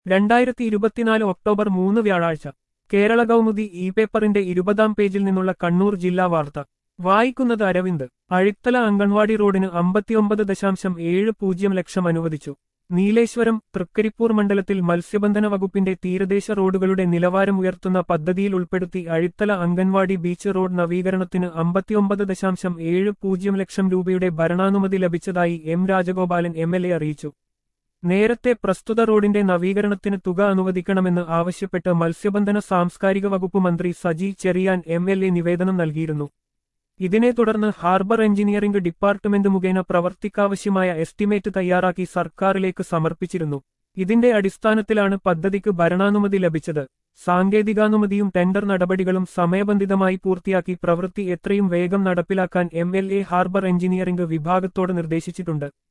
രണ്ടായിരത്തി ഇരുപത്തിനാല് ഒക്ടോബർ മൂന്ന് വ്യാഴാഴ്ച കേരള കൗമുദി ഇ പേപ്പറിന്റെ ഇരുപതാം പേജിൽ നിന്നുള്ള കണ്ണൂർ ജില്ലാ വാർത്ത വായിക്കുന്നത് അരവിന്ദ് അഴിത്തല അംഗൻവാടി റോഡിന് അമ്പത്തിയൊമ്പത് ദശാംശം ഏഴ് പൂജ്യം ലക്ഷം അനുവദിച്ചു നീലേശ്വരം തൃക്കരിപ്പൂർ മണ്ഡലത്തിൽ മത്സ്യബന്ധന വകുപ്പിന്റെ തീരദേശ റോഡുകളുടെ നിലവാരം ഉയർത്തുന്ന പദ്ധതിയിൽ ഉൾപ്പെടുത്തി അഴിത്തല അംഗൻവാടി ബീച്ച് റോഡ് നവീകരണത്തിന് അമ്പത്തിയൊമ്പത് ദശാംശം ഏഴ് പൂജ്യം ലക്ഷം രൂപയുടെ ഭരണാനുമതി ലഭിച്ചതായി M Rajagopalan M L A അറിയിച്ചു നേരത്തെ പ്രസ്തുത റോഡിന്റെ നവീകരണത്തിന് തുക അനുവദിക്കണമെന്ന് ആവശ്യപ്പെട്ട് മത്സ്യബന്ധന സാംസ്കാരിക വകുപ്പ് മന്ത്രി Saji Cheriyan M L A നിവേദനം നൽകിയിരുന്നു ഇതിനെ തുടർന്ന് ഹാർബർ എഞ്ചിനീയറിംഗ് ഡിപ്പാർട്ട്മെന്റ് മുഖേന പ്രവർത്തിക്കാവശ്യമായ എസ്റ്റിമേറ്റ് തയ്യാറാക്കി സർക്കാരിലേക്ക് സമർപ്പിച്ചിരുന്നു ഇതിന്റെ അടിസ്ഥാനത്തിലാണ് പദ്ധതിക്ക് ഭരണാനുമതി ലഭിച്ചത് സാങ്കേതികാനുമതിയും ടെൻഡർ നടപടികളും സമയബന്ധിതമായി പൂർത്തിയാക്കി പ്രവൃത്തി എത്രയും വേഗം നടപ്പിലാക്കാൻ എം ഹാർബർ എഞ്ചിനീയറിംഗ് വിഭാഗത്തോട് നിർദ്ദേശിച്ചിട്ടുണ്ട്